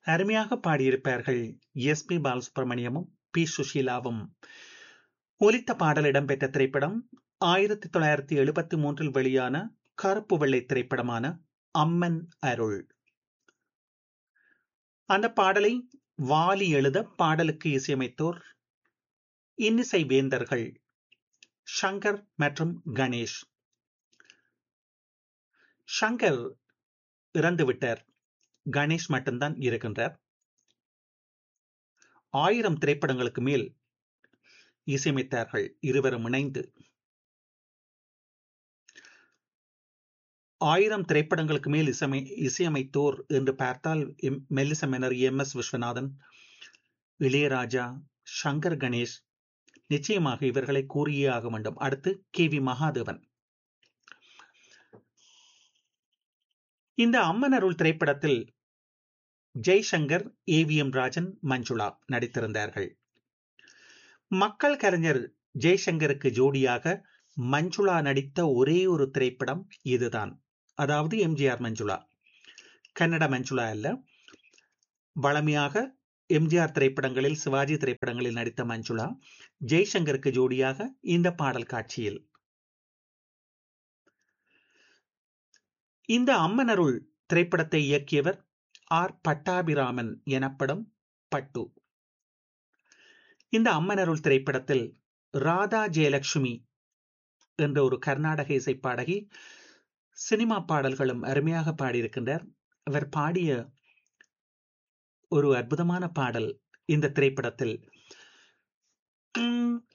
அருமையாக பாடியிருப்பார்கள் S P பாலசுப்ரமணியமும் பி சுஷீலாவும் ஒலித்த பாடல் இடம்பெற்ற திரைப்படம் ஆயிரத்தி தொள்ளாயிரத்தி எழுபத்தி மூன்றில் வெளியான கருப்பு வெள்ளை திரைப்படமான அம்மன் அருள் அந்த பாடலை வாலி எழுத பாடலுக்கு இசையமைத்தோர் இன்னிசை வேந்தர்கள் ஷங்கர் மற்றும் கணேஷ் ஷங்கர் இறந்துவிட்டார் கணேஷ் மட்டும்தான் இருக்கின்றார் ஆயிரம் திரைப்படங்களுக்கு மேல் இசையமைத்தார்கள் இருவரும் இணைந்து ஆயிரம் திரைப்படங்களுக்கு மேல் இசைமை இசையமைத்தோர் என்று பார்த்தால் மெல்லிச மெனர் எம் எஸ் விஸ்வநாதன் இளையராஜா சங்கர் கணேஷ் நிச்சயமாக இவர்களை கூறியே ஆக வேண்டும் அடுத்து கே வி மகாதேவன் இந்த அம்மன் அருள் திரைப்படத்தில் Jaishankar A V M Rajan Manjula நடித்திருந்தார்கள் மக்கள் கலைஞர் ஜெய்சங்கருக்கு ஜோடியாக மஞ்சுளா நடித்த ஒரே ஒரு திரைப்படம் இதுதான் அதாவது எம்ஜிஆர் மஞ்சுளா கன்னட மஞ்சுளா அல்ல வளமையாக எம்ஜிஆர் திரைப்படங்களில் சிவாஜி திரைப்படங்களில் நடித்த மஞ்சுளா ஜெய்சங்கருக்கு ஜோடியாக இந்த பாடல் காட்சியில் இந்த அம்மனருள் திரைப்படத்தை இயக்கியவர் ஆர் பட்டாபிராமன் எனப்படும் பட்டு இந்த அம்மனருள் திரைப்படத்தில் ராதா ஜெயலட்சுமி என்ற ஒரு கர்நாடக இசை பாடகி சினிமா பாடல்களும் அருமையாக பாடியிருக்கின்றார் அவர் பாடிய ஒரு அற்புதமான பாடல் இந்த திரைப்படத்தில்